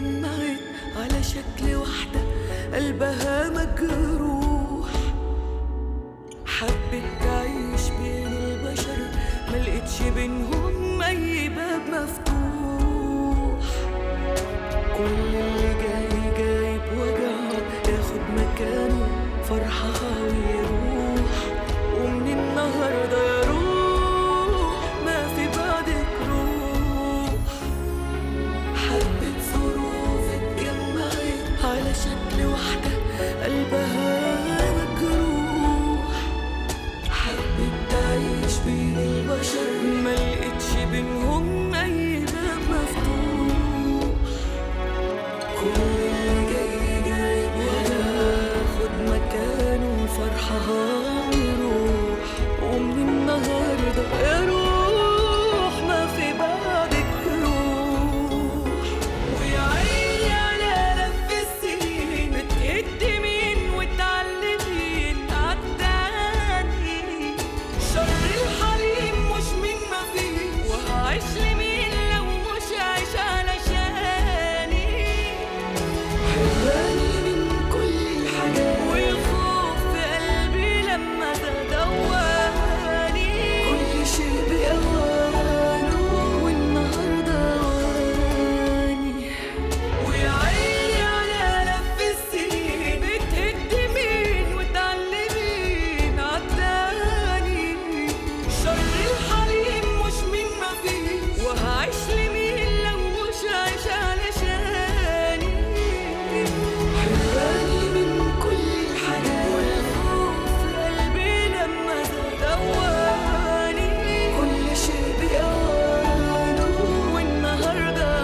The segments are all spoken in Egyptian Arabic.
اتجمعت على شكل واحدة قلبها مجروح حبت تعيش بين البشر ملقتش بينهم أي باب مفتوح كل اللي جاي جايب وجعه ياخد مكانه فرحها ويروح ومن النهارده يا روح ما في بعدك روح حبة ظروف اتجمعت على شكل واحدة قلبها مجروح حبت تعيش بين البشر ملقتش بينهم أي باب مفتوح كل اللي جاي جايب وياخد مكانه فرحها ويروح ومن النهارده يا روح ما في بعدك روح ويا عيني على لف السنين بتقدمين وتعلمين عالتاني شر الحليم مش من ما فيه وهعيش لمين لو مش عايش علشاني حراني من كل الحاجات والخوف في قلبي لما تدواني كل شيء بأوانه والنهارده أواني ويا عيني على لف السنين بتهدمين وتعلمين عالتاني شر الحليم مش من ما فيه وهعيش لمين لو مش عايش علشاني حراني من كل الحاجات والخوف في قلبي لما دواني كل شيء بأوانه والنهارده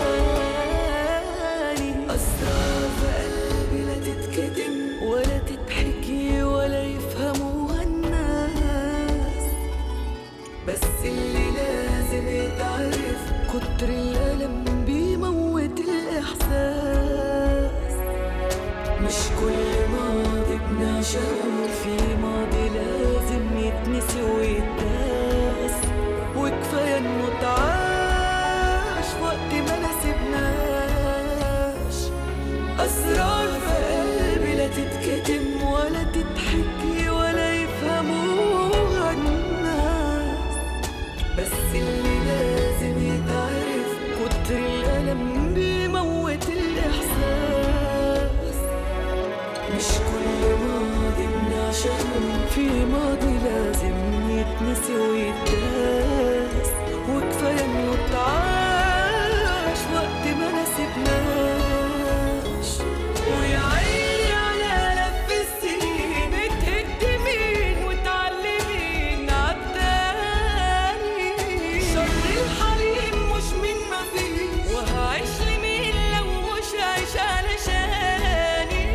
أواني أسرار في قلبي لا تتكتم ولا تتحكي ولا يفهموها الناس بس اللي لازم يتعرف كتر الألم بيموت الإحساس مش كل ماضي بنعشقه في ماضي لازم يتنسي ويتداس وكفاية انه اتعاش وقت ما نسيبناش أسرار في قلبي لا تتكتم ولا تتحكي ولا يفهموها الناس بس اللي لازم يتعرف كتر الألم بيموت الإحساس مش كل ماضي بنعشقه في ماضي لازم يتنسي ويتداس وكفاية إنه اتعاش وقت ما نسيبناش ويا عيني على لف السنين بتهدمين وتعلمين عالتاني شر الحليم مش من ما فيه وهعيش لمين لو مش عايش علشاني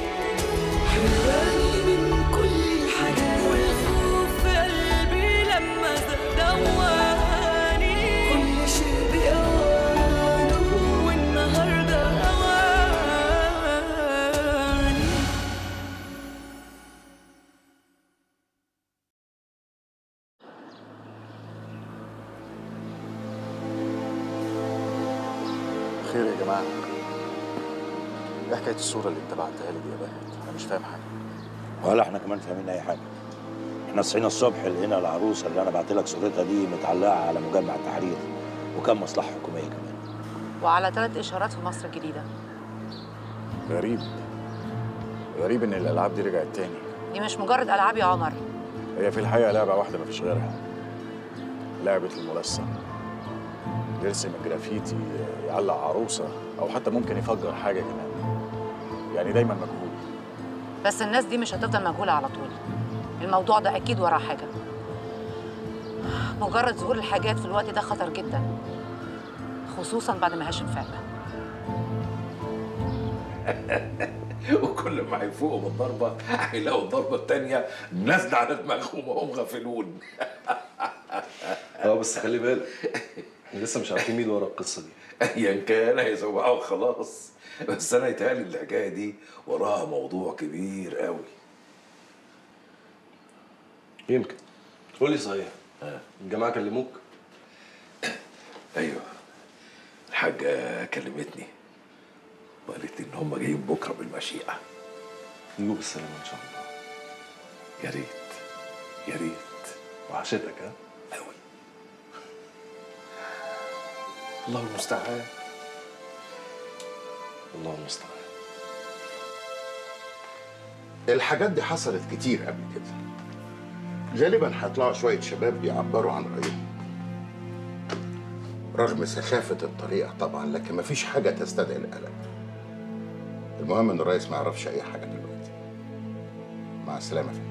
حراني من كل الحاجات والخوف في قلبي لما دواني كل شيء بأوانه والنهارده أواني خير يا جماعه ايه حكايه الصوره اللي انت بعتها لي دي يا باهت انا مش فاهم حاجه ولا احنا كمان فاهمين اي حاجه احنا صحينا الصبح لقينا العروسه اللي انا بعت لك صورتها دي متعلقه على مجمع التحرير وكان مصلحه حكوميه كمان وعلى ثلاث إشارات في مصر الجديدة غريب غريب ان الالعاب دي رجعت تاني دي مش مجرد ألعاب يا عمر هي في الحقيقه لعبه واحده مفيش غيرها لعبه الملثم يرسم الجرافيتي يعلق عروسه او حتى ممكن يفجر حاجه كمان يعني دايما مجهول بس الناس دي مش هتفضل مجهولة على طول الموضوع ده أكيد وراه حاجة مجرد ظهور الحاجات في الوقت ده خطر جدا خصوصا بعد ما هاشم فعلا وكل ما هيفوقوا من الضربة هيلاقوا الضربة التانية نازلة على دماغهم وهم غافلون اه بس خلي بالك احنا لسه مش عارفين مين اللي ورا القصه دي ايا كان هيسوقها وخلاص بس انا يتهيألي الحكاية دي وراها موضوع كبير قوي يمكن قول لي صحيح الجماعه كلموك ايوه الحاجة كلمتني وقالت لي ان هم جايين بكره بالمشيئه يجوا بالسلامه ان شاء الله يا ريت يا ريت وحشتك ها قوي الله المستعان الله المستعان الحاجات دي حصلت كتير قبل كده غالبا هيطلعوا شوية شباب بيعبروا عن رأيهم رغم سخافة الطريقة طبعا لكن مفيش حاجة تستدعي القلق المهم ان الرئيس ما يعرفش أي حاجة دلوقتي مع السلامة يا فندم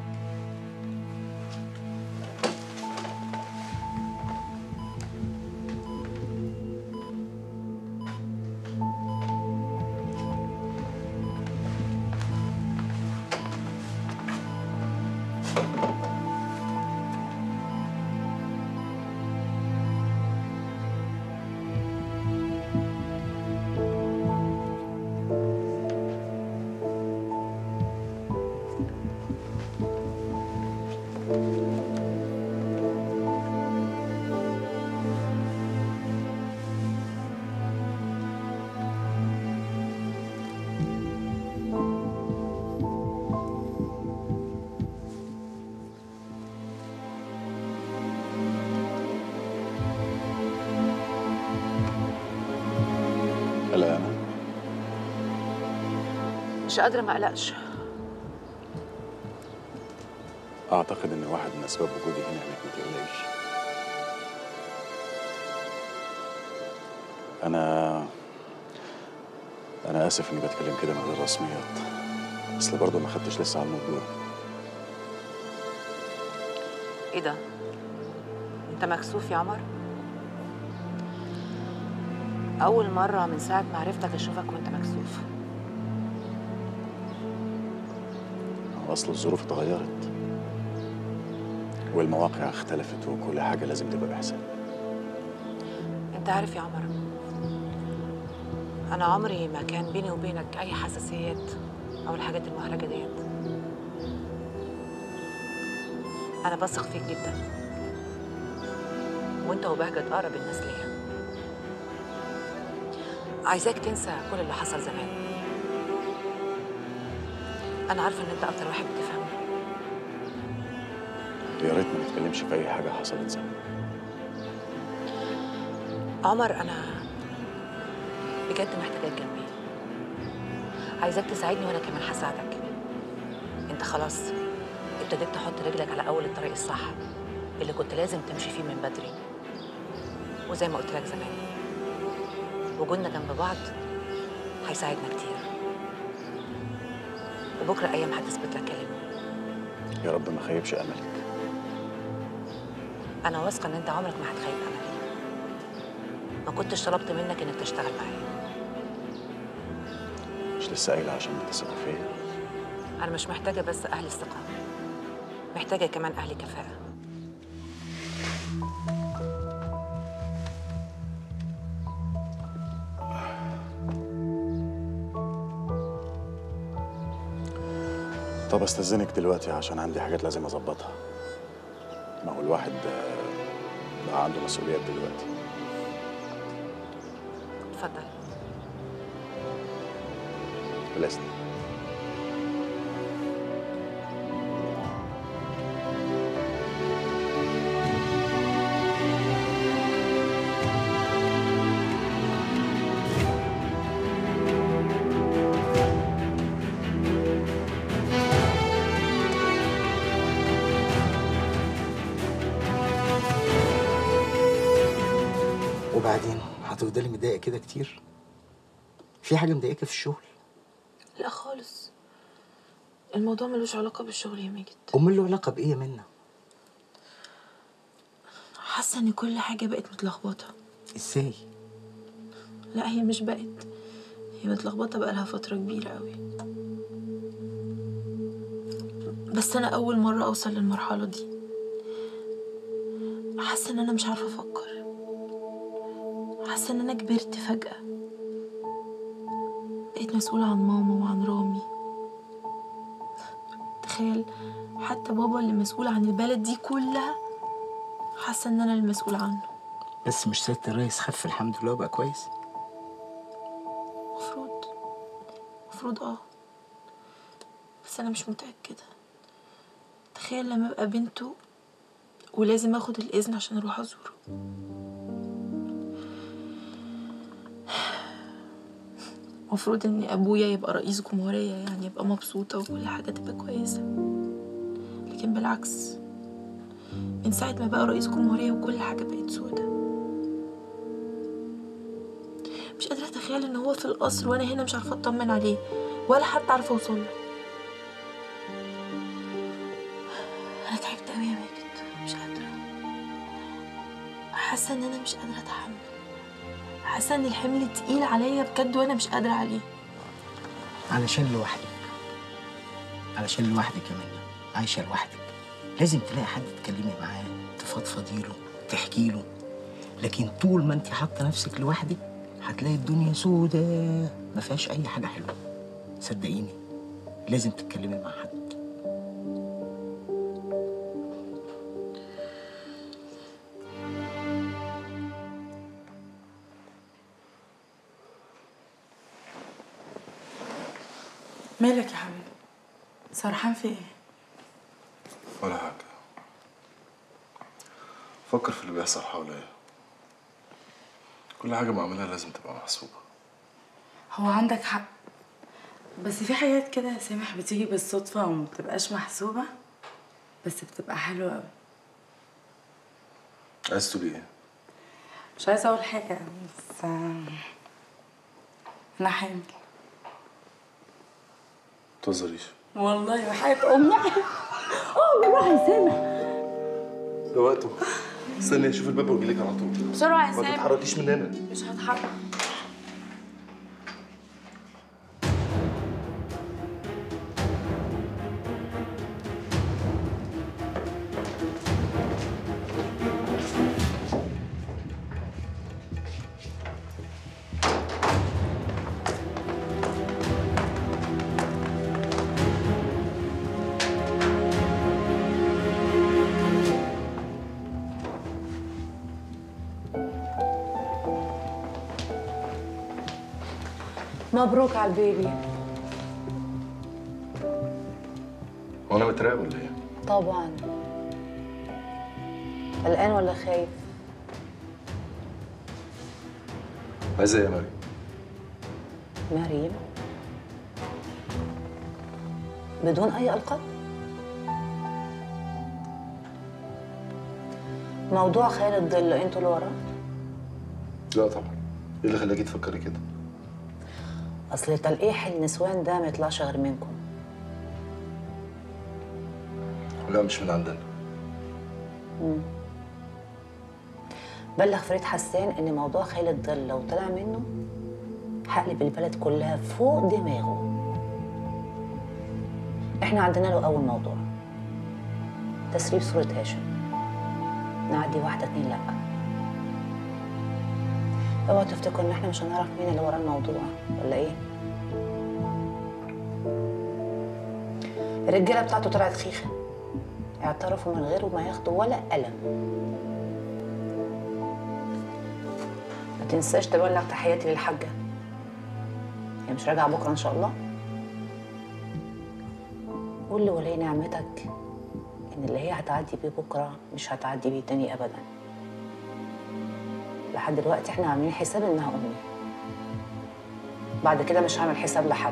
لا انا مش قادره ما اقلقش اعتقد ان واحد من اسباب وجودي هنا انك ما تقلقيش انا انا اسف اني بتكلم كده من غير رسميات اصل برضه ما خدتش لسه على الموضوع ايه ده انت مكسوف يا عمر اول مره من ساعه ما عرفتك اشوفك وانت مكسوف هو اصل الظروف اتغيرت والمواقع اختلفت وكل حاجه لازم تبقى بحساب انت عارف يا عمر انا عمري ما كان بيني وبينك اي حساسيات او الحاجات المحرجه ديت انا بثق فيك جدا وانت وبهجت اقرب الناس ليا عايزاك تنسى كل اللي حصل زمان انا عارفه ان انت اكتر واحد بتفهمني يا ريت ما نتكلمش في اي حاجه حصلت زمان عمر انا بجد محتاجاك جنبي عايزاك تساعدني وانا كمان هساعدك انت خلاص ابتديت تحط رجلك على اول الطريق الصح اللي كنت لازم تمشي فيه من بدري وزي ما قلت لك زمان وجودنا جنب بعض هيساعدنا كتير وبكره ايام هتثبت لك كلامي يا رب ما خيبش املك انا واثقه ان انت عمرك ما هتخيب املي ما كنتش طلبت منك انك تشتغل معايا مش لسه قايله عشان بتثق فيا انا مش محتاجه بس اهل الثقه محتاجه كمان اهل كفاءه طب استاذنك دلوقتي عشان عندي حاجات لازم اظبطها ما هو الواحد آه، بقى عنده مسؤوليات دلوقتي اتفضل بالاذن وبعدين هتفضلي متضايقه كده كتير في حاجه مضايقاكي في الشغل لا خالص الموضوع ملوش علاقة بالشغل يا ماجد امال له علاقه بايه يا منى حاسة ان كل حاجة بقت متلخبطة ازاي لا هي مش بقت هي متلخبطة بقالها فترة كبيرة قوي بس أنا أول مرة أوصل للمرحلة دي حاسة إن أنا مش عارفة أفكر حاسة إن أنا كبرت فجأة بقيت مسؤولة عن ماما وعن رامي تخيل حتى بابا اللي مسؤول عن البلد دي كلها حاسة إن أنا المسؤول عنه بس مش سياده الرئيس خف الحمد لله بقى كويس مفروض المفروض اه بس انا مش متأكدة تخيل لما ابقى بنته ولازم اخد الاذن عشان اروح ازوره المفروض ان ابويا يبقى رئيس جمهورية يعني يبقى مبسوطة وكل حاجة تبقى كويسة لكن بالعكس من ساعة ما بقى رئيس جمهورية وكل حاجة بقت سودة مش قادرة أتخيل إن هو في القصر وأنا هنا مش عارفة أطمن عليه ولا حتى عارفة أوصل له أنا تعبت أوي يا ماجد مش قادرة حاسة إن أنا مش قادرة أتحمل حاسة إن الحمل تقيل عليا بجد وأنا مش قادرة عليه علشان لوحدك علشان لوحدك يا منى عايشة لوحدك لازم تلاقي حد تتكلمي معاه تفضفضي له تحكي له لكن طول ما انت حاطه نفسك لوحدك هتلاقي الدنيا سودة ما فيهاش اي حاجه حلوه صدقيني لازم تتكلمي مع حد مالك يا حبيبي سرحان في ايه ولا حاجة فكر في اللي بيحصل حواليا كل حاجة بعملها لازم تبقى محسوبة هو عندك حق بس في حاجات كده يا سامح بتيجي بالصدفة وما بتبقاش محسوبة بس بتبقى حلوة أوي عايز تقولي ايه؟ مش عايزة أقول حاجة بس آه، أنا حامل متهزريش والله وحياة أمي اه بالراحة يا سامح ده وقته استني اشوف الباب واجيلك على طول بسرعة يا ما سامح تتحركيش من هنا مش هتحرك مبروك على البيبي هو انا متراقب ولا ايه؟ طبعا قلقان ولا خايف عايزة ايه يا مريم؟ مريم بدون اي القاب موضوع خيال الظل انتوا اللي وراه لا طبعا ايه اللي خلاكي تفكري كده؟ اصل تلقيح النسوان ده ما يطلعش غير منكم لا مش من عندنا مم. بلغ فريد حسان ان موضوع خيل الظل لو طلع منه هقلب البلد كلها فوق دماغه احنا عندنا له اول موضوع تسريب صورة هاشم نعدي واحدة اتنين لأ اوعوا تفتكروا ان احنا مش هنعرف مين اللي ورا الموضوع ولا ايه الرجالة بتاعته طلعت خيخة اعترفوا من غير ما ياخدوا ولا قلم ما تنساش تبلغ تحياتي للحاجة هي مش راجعة بكرة إن شاء الله قول لولي نعمتك إن اللي هي هتعدي بيه بكرة مش هتعدي بيه تاني أبدا لحد دلوقتي احنا عاملين حساب إنها أمي بعد كده مش هعمل حساب لحد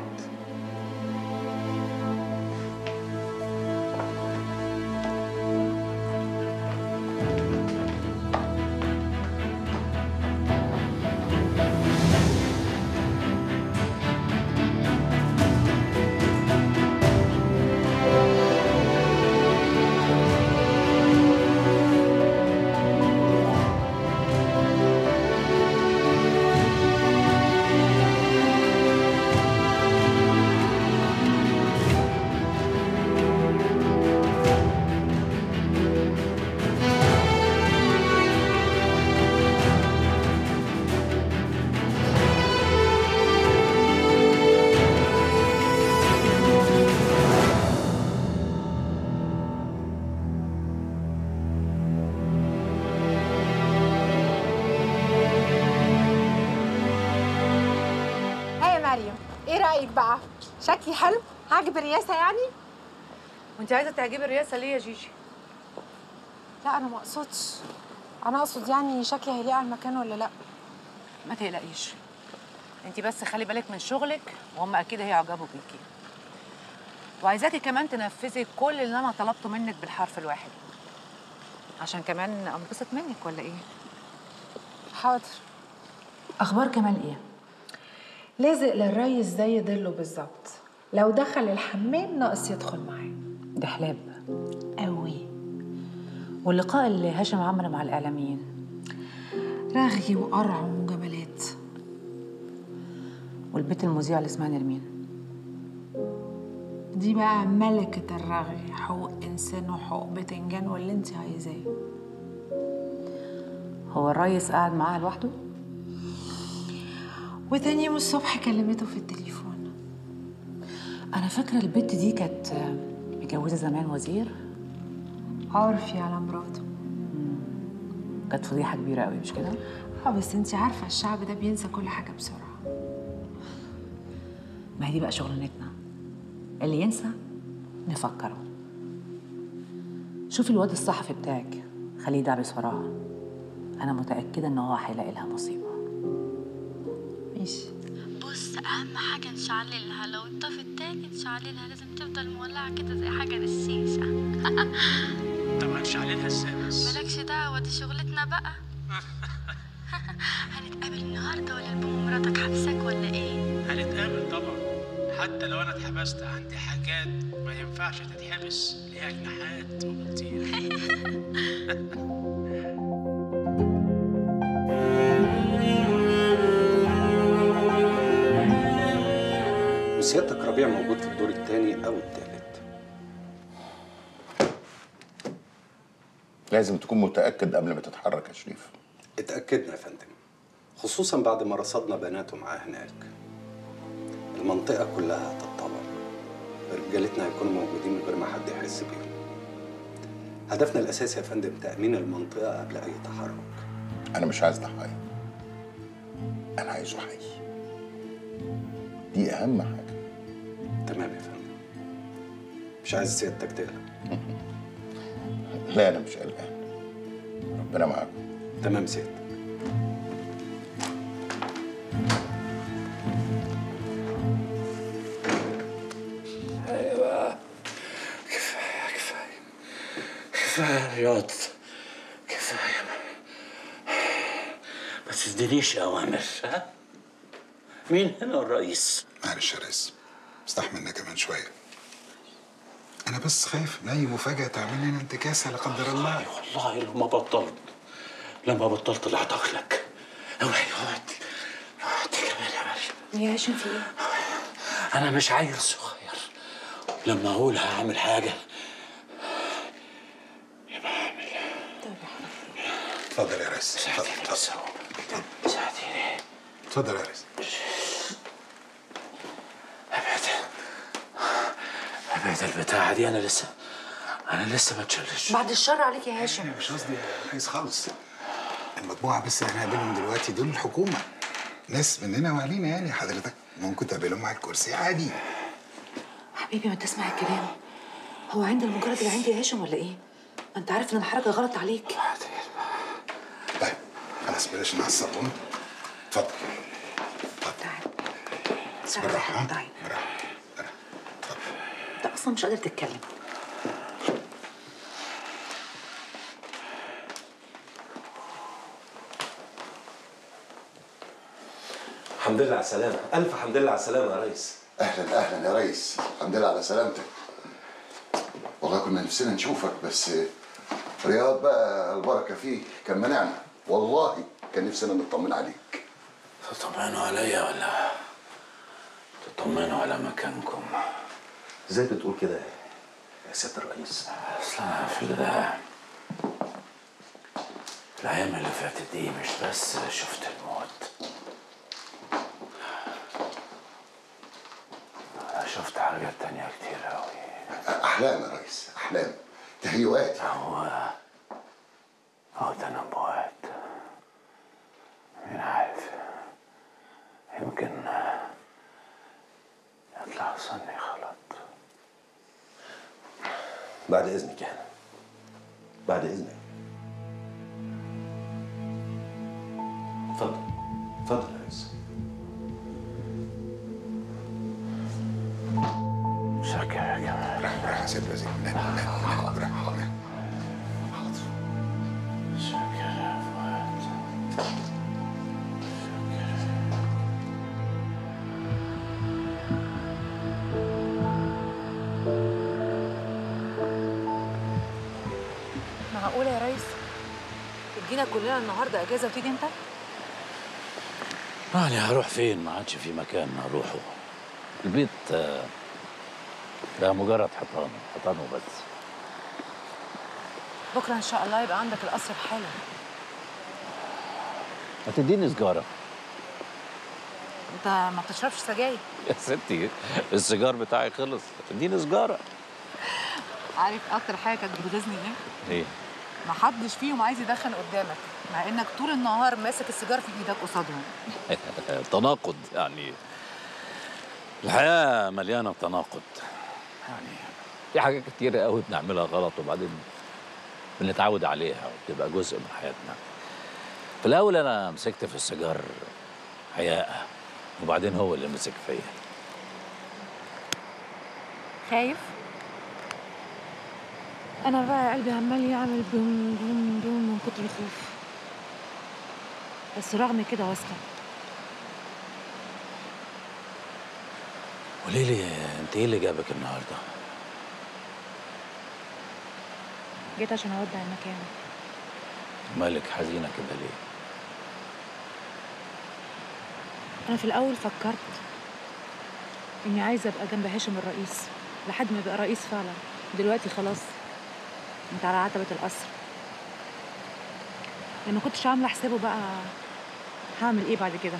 ها يا مريم ايه رايك بقى شكلي حلو هعجب الرئاسه يعني وانت عايزه تعجبي الرئاسه ليه يا جيجي لا انا ما اقصدش انا اقصد يعني شكلي هيليق على المكان ولا لا ما تقلقيش انت بس خلي بالك من شغلك وهم اكيد هيعجبوا بيكي وعايزاكي كمان تنفذي كل اللي انا طلبته منك بالحرف الواحد عشان كمان انبسط منك ولا ايه حاضر اخبار كمال ايه لازق للريس زي ضله بالظبط لو دخل الحمام ناقص يدخل معاه ده حلاب قوي واللقاء اللي هاشم عمله مع الاعلاميين رغي وقرع ومجاملات والبنت المذيعه اللي اسمها نرمين دي بقى ملكة الرغي حقوق إنسان وحقوق بتنجان واللي انت عايزاه هو الريس قاعد معاها لوحده وتاني يوم الصبح كلمته في التليفون انا فاكره البنت دي كانت متجوزه زمان وزير عرفي على مراته كانت فضيحه كبيره قوي مش كده اه بس انت عارفة الشعب ده بينسى كل حاجة بسرعة ما هي دي بقى شغلانتنا اللي ينسى نفكره شوفي الواد الصحفي بتاعك خليه يدعبس وراها انا متاكده ان هو هيلاقي لها مصيبه ماشي بص اهم حاجه نشعللها لو اتطفت تاني نشعللها لازم تفضل مولعه كده زي حاجه الشيشه طب هنشعللها ازاي بس مالكش دعوه دي شغلتنا بقى هنتقابل النهارده ولا البوم مراتك حبسك ولا ايه هنتقابل طبعا حتى لو انا اتحبست عندي حاجات ما ينفعش تتحبس ليها جناحات وبتطير وسيادتك ربيع موجود في الدور الثاني او الثالث لازم تكون متاكد قبل ما تتحرك يا شريف اتاكدنا يا فندم خصوصا بعد ما رصدنا بناته معاه هناك المنطقه كلها هتتطلب رجالتنا هيكونوا موجودين من غير ما حد يحس بيهم هدفنا الاساسي يا فندم تامين المنطقه قبل اي تحرك انا مش عايز ضحايا انا عايزه حي دي اهم حاجه تمام يا فندم مش عايز سيادتك تقلق لا انا مش قلقان ربنا معاكم تمام سيادتك ايوه كفايه كفايه كفايه رياض كفايه ما تدينيش اوامر ها مين هنا الرئيس معلش يا ريس استحملنا كمان شويه انا بس خايف من اي مفاجاه تعمل لنا انتكاسه لا قدر الله والله لما بطلت لما بطلت طلعت لك اوعي اوعي اوعي كمان يا مريم يا هاشم في ايه انا مش عيل صغير لما اقول هعمل حاجه اتفضل يا ريس اتفضل اتفضل ساعديني اتفضل يا ريس ابعد ابعد البتاعه دي انا لسه انا لسه ما اتشلش بعد الشر عليك يا هاشم مش قصدي يا ريس خالص المجموعه بس اللي هنقابلهم دلوقتي دول الحكومه ناس مننا وعلينا يعني حضرتك ممكن تقابلهم على الكرسي عادي حبيبي ما تسمع الكلام هو عند المجرد اللي عندي يا هاشم ولا ايه ما انت عارف ان الحركه غلط عليك طيب خلاص بلاش نعصبهم اتفضل تعال بالراحه ها؟ تعال انت اصلا مش قادر تتكلم الحمد لله على السلامة ألف حمد لله على السلامة يا ريس اهلا اهلا يا ريس الحمد لله على سلامتك والله كنا نفسنا نشوفك بس رياض بقى البركه فيه كان منعنا والله كان نفسنا نطمن عليك تطمنوا عليا ولا تطمنوا على مكانكم ازاي بتقول كده يا سيادة الرئيس؟ اصل أنا في ال- الايام اللي فاتت دي مش بس شفت الموت انا شفت حاجات تانية كتير اوي احلام يا ريس احلام تهيؤات هو هو تنبؤات مين عارف يمكن لحسني خلط بعد اذنك يعني بعد اذنك اتفضل اتفضل يا عز شكرا يا جمال راح يا سيد الوزير لا لا لا لا حاضر شكرا يا فؤاد معقولة يا ريس تدينا كلنا النهارده اجازه وتيجي انت يعني هروح فين ما عادش في مكان اروحه البيت آه، ده مجرد حيطان حيطان وبس بكره ان شاء الله يبقى عندك القصر بحاله ما تديني سجاره انت ما بتشربش سجاير يا ستي السيجار بتاعي خلص اديني سجاره عارف اكتر حاجه كانت بتغيظني ايه ايه ما حدش فيهم عايز يدخن قدامك مع انك طول النهار ماسك السيجار في ايدك قصادهم تناقض يعني الحياه مليانه تناقض يعني في حاجات كتيرة قوي بنعملها غلط وبعدين بنتعود عليها وبتبقى جزء من حياتنا في الأول أنا مسكت في السيجار حياء وبعدين هو اللي مسك فيا خايف انا بقى قلبي عمال يعمل بوم بوم بوم من كتر الخوف بس رغم كده واثقه قولي لي أنت إيه اللي جابك النهاردة؟ جيت عشان اودع المكان مالك حزينة كده ليه؟ انا في الاول فكرت اني عايزه ابقى جنب هاشم الرئيس لحد ما يبقى رئيس فعلا دلوقتي خلاص انت على عتبه القصر لما كنتش عامله حسابه بقى هعمل ايه بعد كده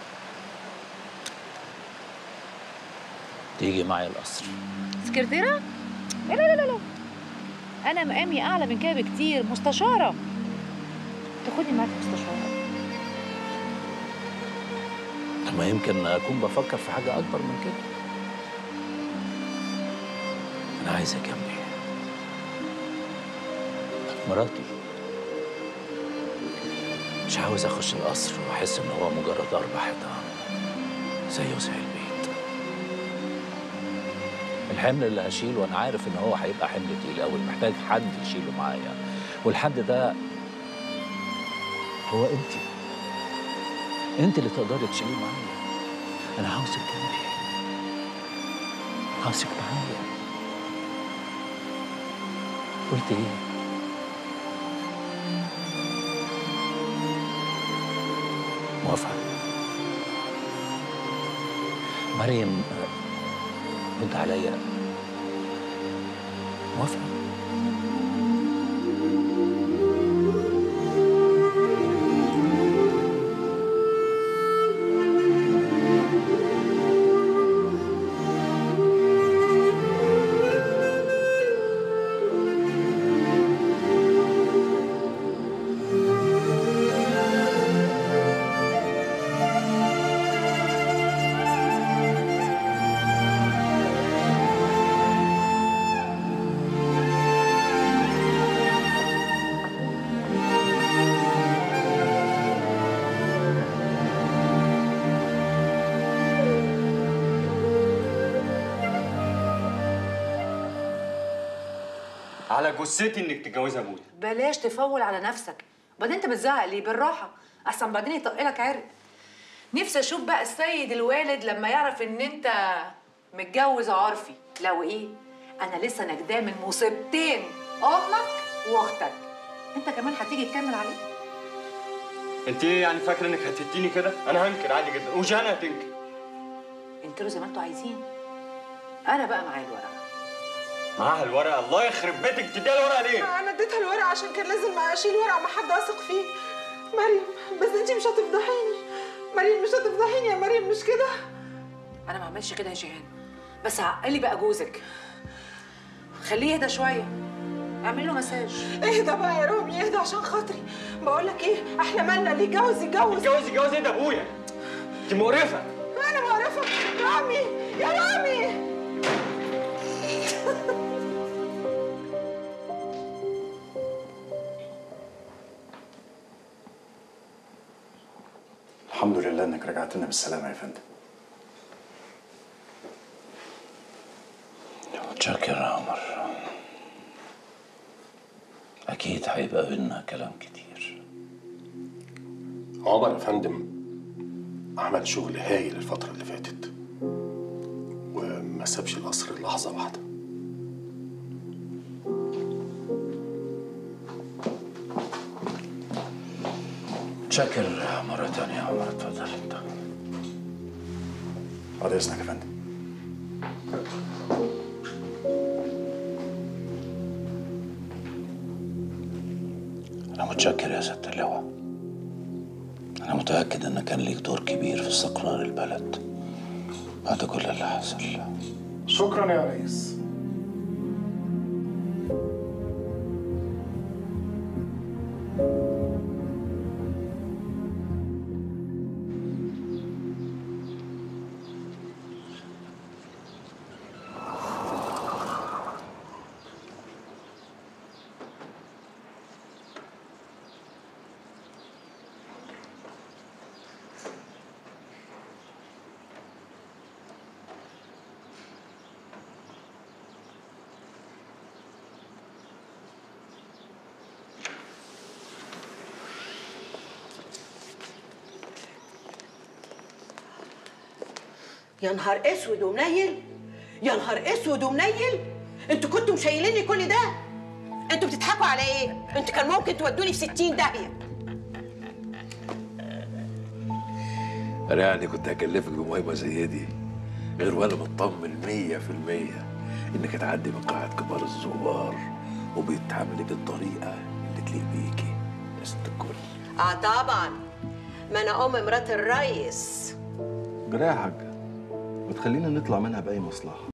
تيجي معايا القصر سكرتيره لا لا لا لا انا مقامي اعلى من كده بكتير مستشاره تاخدني معاك مستشاره طب ما يمكن أكون بفكر في حاجة أكبر من كده أنا عايزة جنبي مراتي مش عاوز أخش القصر وأحس إن هو مجرد أربع حيطان زيه زي البيت الحمل اللي هشيله أنا عارف إن هو هيبقى حمل تقيل أوي محتاج حد يشيله معايا والحد ده هو أنتِ انت اللي تقدري تشيليه معايا انا عاوزك جنبي عاوزك معايا قلت ايه موافقة مريم آه، رد عليا موافقة على جثتي انك تتجوزي ابويا بلاش تفول على نفسك وبعدين انت بتزعق ليه بالراحه احسن بعدين يطقلك عرق نفسي اشوف بقى السيد الوالد لما يعرف ان انت متجوز عرفي لو ايه انا لسه نجداه من مصيبتين امك واختك انت كمان هتيجي تكمل عليه انت ايه يعني فاكره انك هتديني كده انا هنكر عادي جدا وجانا هتنكر انكروا زي ما انتوا عايزين انا بقى معايا الورقه معاها الورقه الله يخرب بيتك تديها الورقه ليه انا اديتها الورقه عشان كان لازم اشيل ورقه ما حد اثق فيه مريم بس انت مش هتفضحيني مريم مش هتفضحيني يا مريم مش كده انا ما اعملش كده يا جيهان بس عقلي بقى جوزك خليه يهدى شويه اعمل له مساج اهدى بقى يا رامي اهدى عشان خاطري بقول لك ايه احنا مالنا اللي يتجوز يتجوز يتجوز يتجوز ايه ده ابويا انت مقرفه انا مقرفه رامي يا رامي الحمد لله انك رجعت لنا بالسلامه يا فندم متشكر يا عمر أكيد هيبقى بينا كلام كتير عمر يا فندم عمل شغل هايل الفترة اللي فاتت وما سابش القصر لحظة واحدة متشكر مرة تانية يا عمر اتفضل انت بعد اذنك يا فندم أنا متشكر يا ست اللواء أنا متأكد إن كان ليك دور كبير في استقرار البلد بعد كل اللي حصل شكرا يا ريس يا نهار اسود ومنيل يا نهار اسود ومنيل انتوا كنتوا مشايليني كل ده انتوا بتضحكوا على ايه انتوا كان ممكن تودوني في 60 داهيه انا يعني كنت هكلفك بمهمه زي دي غير وانا مطمن مية في المية انك هتعدي من قاعة كبار الزوار وبتتعاملي بالطريقة اللي تليق بيكي يا ست الكل اه طبعا ما انا ام مرات الريس جرايه يا حاجه ما تخلينا نطلع منها باي مصلحه